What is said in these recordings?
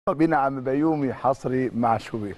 بينا عم بيومي حصري مع شوبير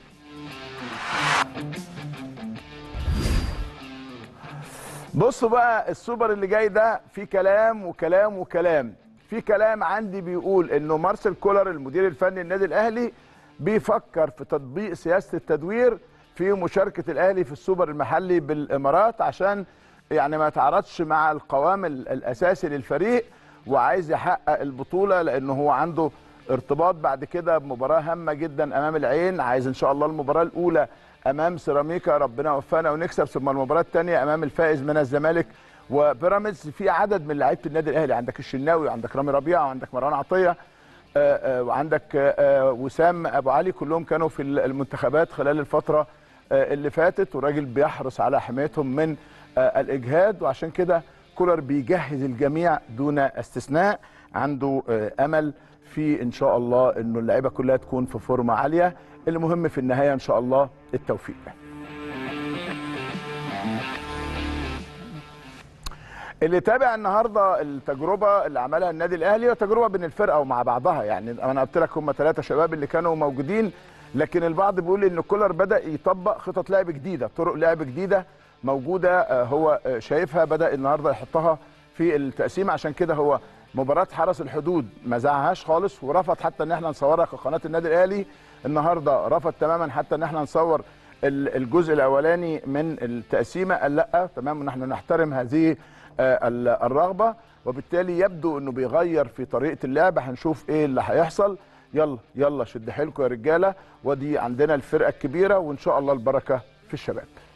بصوا بقى السوبر اللي جاي ده في كلام وكلام وكلام في كلام عندي بيقول انه مارسيل كولر المدير الفني للنادي الاهلي بيفكر في تطبيق سياسه التدوير في مشاركه الاهلي في السوبر المحلي بالامارات عشان يعني ما يتعارضش مع القوام ال- الاساسي للفريق وعايز يحقق البطوله لانه هو عنده ارتباط بعد كده بمباراه هامه جدا امام العين عايز ان شاء الله المباراه الاولى امام سيراميكا ربنا وفقنا ونكسب ثم المباراه الثانيه امام الفائز من الزمالك وبيراميدز في عدد من لعيبه النادي الاهلي عندك الشناوي وعندك رامي ربيعه وعندك مروان عطيه آه، آه، وعندك آه، آه، وسام ابو علي كلهم كانوا في المنتخبات خلال الفتره آه، اللي فاتت والراجل بيحرص على حمايتهم من آه، الاجهاد وعشان كده كولر بيجهز الجميع دون استثناء عنده آه، امل في ان شاء الله انه اللعيبه كلها تكون في فورمه عاليه المهم في النهايه ان شاء الله التوفيق اللي تابع النهارده التجربه اللي عملها النادي الاهلي وتجربه بين الفرقه ومع بعضها يعني انا قلت لك هم ثلاثه شباب اللي كانوا موجودين لكن البعض بيقول ان كولر بدا يطبق خطط لعب جديده طرق لعب جديده موجوده آه، هو آه، شايفها بدا النهارده يحطها في التقسيم عشان كده هو مباراه حرس الحدود ما زعهاش خالص ورفض حتى ان احنا نصورها كقناه النادي الاهلي النهارده رفض تماما حتى ان احنا نصور ال- الجزء الاولاني من التقسيمه قال لا تمام نحن نحترم هذه آه، ال- الرغبه وبالتالي يبدو انه بيغير في طريقه اللعب هنشوف ايه اللي هيحصل يلا يلا شد حيلكم يا رجاله ودي عندنا الفرقه الكبيره وان شاء الله البركه في الشباب